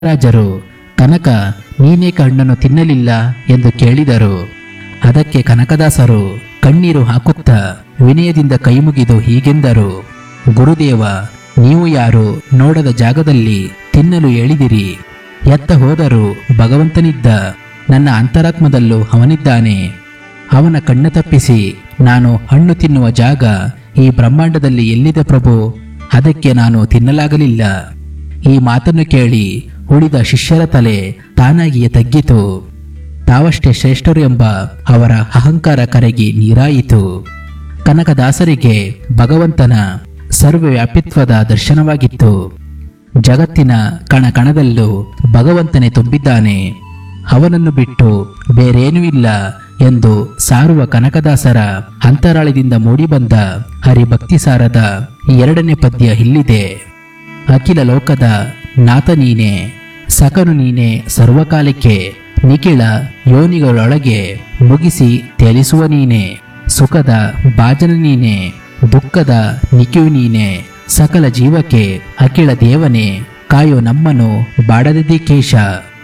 ರಾಜರು ಕನಕ ನೀನೇಕ ಹಣ್ಣನ್ನು ತಿನ್ನಲಿಲ್ಲ ಎಂದು ಕೇಳಿದರು ಅದಕ್ಕೆ ಕನಕದಾಸರು ಕಣ್ಣೀರು ಹಾಕುತ್ತಾ ವಿನಯದಿಂದ ಕೈಮುಗಿದು ಹೀಗೆಂದರು ಗುರುದೇವ ನೀವು ಯಾರು ನೋಡದ ಜಾಗದಲ್ಲಿ ತಿನ್ನಲು ಹೇಳಿದಿರಿ ಎತ್ತ ಹೋದರೂ ಭಗವಂತನಿದ್ದ ನನ್ನ ಅಂತರಾತ್ಮದಲ್ಲೂ ಅವನಿದ್ದಾನೆ ಅವನ ಕಣ್ಣ ತಪ್ಪಿಸಿ ನಾನು ಹಣ್ಣು ತಿನ್ನುವ ಜಾಗ ಈ ಬ್ರಹ್ಮಾಂಡದಲ್ಲಿ ಎಲ್ಲಿದೆ ಪ್ರಭು ಅದಕ್ಕೆ ನಾನು ತಿನ್ನಲಾಗಲಿಲ್ಲ ಈ ಮಾತನ್ನು ಕೇಳಿ ಉಳಿದ ಶಿಷ್ಯರ ತಲೆ ತಾನಾಗಿಯೇ ತಗ್ಗಿತು ತಾವಷ್ಟೇ ಶ್ರೇಷ್ಠರು ಎಂಬ ಅವರ ಅಹಂಕಾರ ಕರಗಿ ನೀರಾಯಿತು ಕನಕದಾಸರಿಗೆ ಭಗವಂತನ ಸರ್ವವ್ಯಾಪಿತ್ವದ ದರ್ಶನವಾಗಿತ್ತು ಜಗತ್ತಿನ ಕಣ ಕಣದಲ್ಲೂ ಭಗವಂತನೇ ತುಂಬಿದ್ದಾನೆ ಅವನನ್ನು ಬಿಟ್ಟು ಬೇರೇನೂ ಇಲ್ಲ ಎಂದು ಸಾರುವ ಕನಕದಾಸರ ಅಂತರಾಳದಿಂದ ಮೂಡಿಬಂದ ಹರಿಭಕ್ತಿಸಾರದ ಎರಡನೇ ಪದ್ಯ ಇಲ್ಲಿದೆ ಅಖಿಲ ಲೋಕದ ನಾಥ ನೀನೆ ಸಕನು ನೀನೆ ಸರ್ವಕಾಲಕ್ಕೆ ನಿಖಿಳ ಯೋನಿಗಳೊಳಗೆ ಮುಗಿಸಿ ತೇಲಿಸುವ ನೀನೆ ಸುಖದ ಭಾಜನ ನೀನೆ ದುಃಖದ ನಿಖಿಯು ನೀನೆ ಸಕಲ ಜೀವಕ್ಕೆ ಅಖಿಳ ದೇವನೇ ಕಾಯೋ ನಮ್ಮನು ಬಾಡದದಿ ಕೇಶ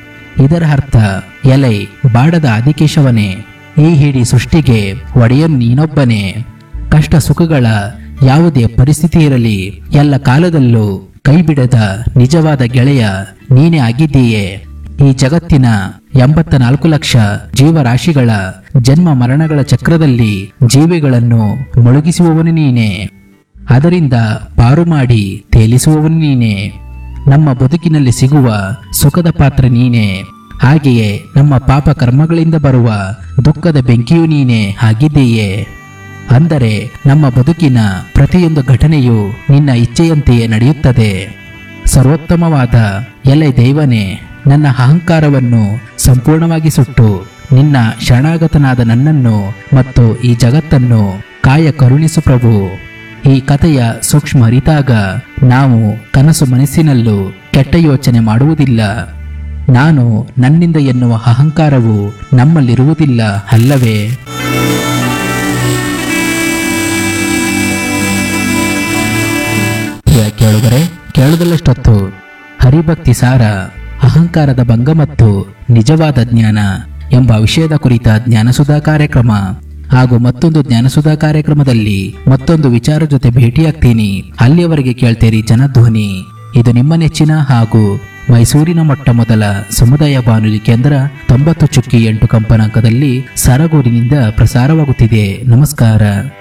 ಇದರ ಅರ್ಥ ಎಲೈ ಬಾಡದ ಆದಿಕೇಶವನೇ ಈ ಹಿಡಿ ಸೃಷ್ಟಿಗೆ ಒಡೆಯನ್ ನೀನೊಬ್ಬನೇ ಕಷ್ಟ ಸುಖಗಳ ಯಾವುದೇ ಪರಿಸ್ಥಿತಿ ಇರಲಿ ಎಲ್ಲ ಕಾಲದಲ್ಲೂ ಕೈಬಿಡದ ನಿಜವಾದ ಗೆಳೆಯ ನೀನೇ ಆಗಿದ್ದೀಯೆ ಈ ಜಗತ್ತಿನ ಎಂಬತ್ತ ನಾಲ್ಕು ಲಕ್ಷ ಜೀವರಾಶಿಗಳ ಜನ್ಮ ಮರಣಗಳ ಚಕ್ರದಲ್ಲಿ ಜೀವಿಗಳನ್ನು ಮುಳುಗಿಸುವವನು ನೀನೆ ಅದರಿಂದ ಪಾರು ಮಾಡಿ ತೇಲಿಸುವವನು ನೀನೆ ನಮ್ಮ ಬದುಕಿನಲ್ಲಿ ಸಿಗುವ ಸುಖದ ಪಾತ್ರ ನೀನೆ ಹಾಗೆಯೇ ನಮ್ಮ ಪಾಪ ಕರ್ಮಗಳಿಂದ ಬರುವ ದುಃಖದ ಬೆಂಕಿಯೂ ನೀನೆ ಆಗಿದೆಯೇ ಅಂದರೆ ನಮ್ಮ ಬದುಕಿನ ಪ್ರತಿಯೊಂದು ಘಟನೆಯು ನಿನ್ನ ಇಚ್ಛೆಯಂತೆಯೇ ನಡೆಯುತ್ತದೆ ಸರ್ವೋತ್ತಮವಾದ ಎಲೆ ದೈವನೇ ನನ್ನ ಅಹಂಕಾರವನ್ನು ಸಂಪೂರ್ಣವಾಗಿ ಸುಟ್ಟು ನಿನ್ನ ಶರಣಾಗತನಾದ ನನ್ನನ್ನು ಮತ್ತು ಈ ಜಗತ್ತನ್ನು ಕಾಯ ಕರುಣಿಸು ಪ್ರಭು ಈ ಕಥೆಯ ಸೂಕ್ಷ್ಮ ಅರಿತಾಗ ನಾವು ಕನಸು ಮನಸ್ಸಿನಲ್ಲೂ ಕೆಟ್ಟ ಯೋಚನೆ ಮಾಡುವುದಿಲ್ಲ ನಾನು ನನ್ನಿಂದ ಎನ್ನುವ ಅಹಂಕಾರವು ನಮ್ಮಲ್ಲಿರುವುದಿಲ್ಲ ಅಲ್ಲವೇ ಪ್ರಿಯ ಕೇಳುಗರೆ ಕೇಳುವುದಲ್ಲಷ್ಟೊತ್ತು ಹರಿಭಕ್ತಿ ಸಾರ ಅಹಂಕಾರದ ಭಂಗ ಮತ್ತು ನಿಜವಾದ ಜ್ಞಾನ ಎಂಬ ವಿಷಯದ ಕುರಿತ ಜ್ಞಾನಸುಧಾ ಕಾರ್ಯಕ್ರಮ ಹಾಗೂ ಮತ್ತೊಂದು ಜ್ಞಾನಸುಧಾ ಕಾರ್ಯಕ್ರಮದಲ್ಲಿ ಮತ್ತೊಂದು ವಿಚಾರ ಜೊತೆ ಭೇಟಿಯಾಗ್ತೀನಿ ಅಲ್ಲಿಯವರೆಗೆ ಕೇಳ್ತೀರಿ ಜನಧ್ವನಿ ಇದು ನಿಮ್ಮ ನೆಚ್ಚಿನ ಹಾಗೂ ಮೈಸೂರಿನ ಮೊಟ್ಟ ಮೊದಲ ಸಮುದಾಯ ಬಾನುಲಿ ಕೇಂದ್ರ ತೊಂಬತ್ತು ಚುಕ್ಕಿ ಎಂಟು ಕಂಪನಾಂಕದಲ್ಲಿ ಸರಗೂರಿನಿಂದ ಪ್ರಸಾರವಾಗುತ್ತಿದೆ ನಮಸ್ಕಾರ